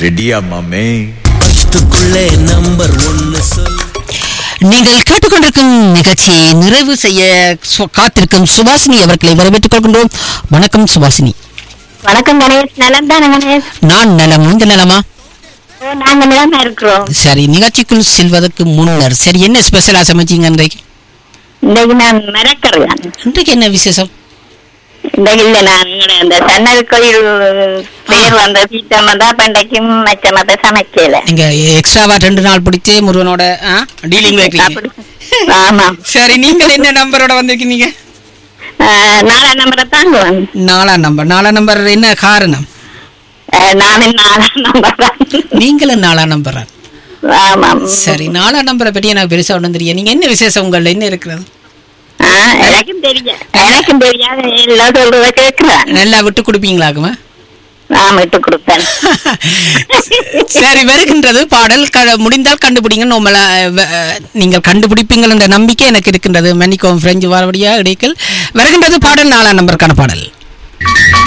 ரெடியா மாமே பத்துக்குள்ளே நம்பர் ஒன்னு சொல் நீங்கள் கேட்டுக்கொண்டிருக்கும் நிகழ்ச்சியை நிறைவு செய்ய சு- காத்திருக்கும் சுபாசினி அவர்களை வரவேற்றுக் கொள்கின்றோம் வணக்கம் சுபாசினி வணக்கம் கணேஷ் நலம் தானே கணேஷ் நான் நலம் நீங்க நலமா ஓ நாங்க நலமா இருக்கிறோம் சரி நிகழ்ச்சிக்குள் செல்வதற்கு முன்னர் சரி என்ன ஸ்பெஷலா சமைச்சீங்க இன்றைக்கு இன்னைக்கு நான் மரக்கறியான் இன்றைக்கு என்ன விசேஷம் இன்னைக்கு இல்ல நான் இங்கட அந்த சன்னல் கோயில் பேர் வந்த சீத்தம் வந்தா பண்டைக்கும் மச்ச மத்த சமைக்கல நீங்க எக்ஸ்ட்ராவா ரெண்டு நாள் பிடிச்சு முருகனோட டீலிங் வைக்கிறீங்க அப்படி ஆமா சரி நீங்கள் என்ன நம்பரோட வந்திருக்கீங்க ஆஹ், நாலாம் நம்பரை தாங்குவேன் நாலாம் நம்பர் நாலாம் நம்பர் என்ன காரணம் ஆஹ், நானும் நாலாம் நம்பர் தான் நீங்களும் நாலாம் நம்பரா ஆமாம் சரி நாலாம் நம்பரை பற்றி எனக்கு பெருசா ஒன்றும் தெரியும் நீங்க என்ன விசேஷம் உங்கள்ட்ட என்ன இருக்கிறது ஆஹ், எனக்கும் தெரியும் எனக்கும் தெரியாத எல்லாம் சொல்றத கேட்கிறேன் நல்லா விட்டு கொடுப்பீங்களாக்குமா நான் விட்டு கொடுப்பேன் சரி வருகின்றது பாடல் க- முடிந்தால் கண்டுபிடிங்க நோமலா நீங்கள் கண்டுபிடிப்பீங்கள் என்ற நம்பிக்கை எனக்கு இருக்கின்றது மன்னிக்கவும் பிரெஞ்சு வாரபடியா இடைக்கல் வருகின்றது பாடல் நாலாம் நம்பருக்கான பாடல்